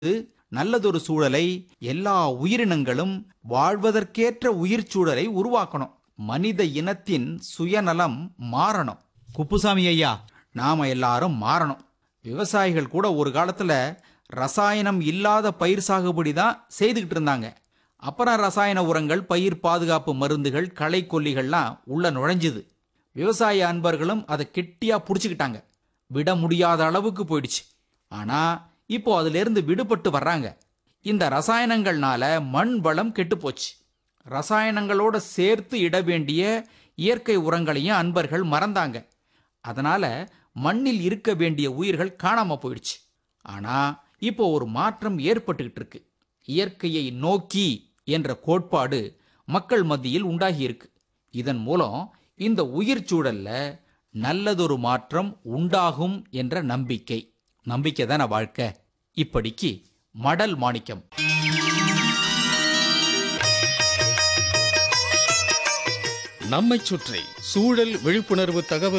நல்லதொரு சூழலை எல்லா உயிரினங்களும் வாழ்வதற்கேற்ற உயிர் சூழலை உருவாக்கணும் மனித இனத்தின் சுயநலம் மாறணும் குப்புசாமி ஐயா நாம எல்லாரும் மாறணும் விவசாயிகள் கூட ஒரு காலத்துல ரசாயனம் இல்லாத பயிர் சாகுபடி தான் செய்துகிட்டு இருந்தாங்க அப்புறம் ரசாயன உரங்கள் பயிர் பாதுகாப்பு மருந்துகள் களை கொல்லிகள்லாம் உள்ள நுழைஞ்சுது விவசாய அன்பர்களும் அதை கெட்டியா புடிச்சுக்கிட்டாங்க விட முடியாத அளவுக்கு போயிடுச்சு ஆனா இப்போ அதிலிருந்து விடுபட்டு வர்றாங்க இந்த ரசாயனங்கள்னால மண் வளம் கெட்டு போச்சு ரசாயனங்களோட சேர்த்து இட வேண்டிய இயற்கை உரங்களையும் அன்பர்கள் மறந்தாங்க அதனால மண்ணில் இருக்க வேண்டிய உயிர்கள் காணாம போயிடுச்சு ஆனா இப்போ ஒரு மாற்றம் ஏற்பட்டுக்கிட்டு இருக்கு இயற்கையை நோக்கி என்ற கோட்பாடு மக்கள் மத்தியில் உண்டாகி இருக்கு இதன் மூலம் இந்த உயிர் சூழல்ல நல்லதொரு மாற்றம் உண்டாகும் என்ற நம்பிக்கை நம்பிக்கை தானே வாழ்க்கை இப்படிக்கு மடல் மாணிக்கம் நம்மைச் சுற்றி சூழல் விழிப்புணர்வு தகவல்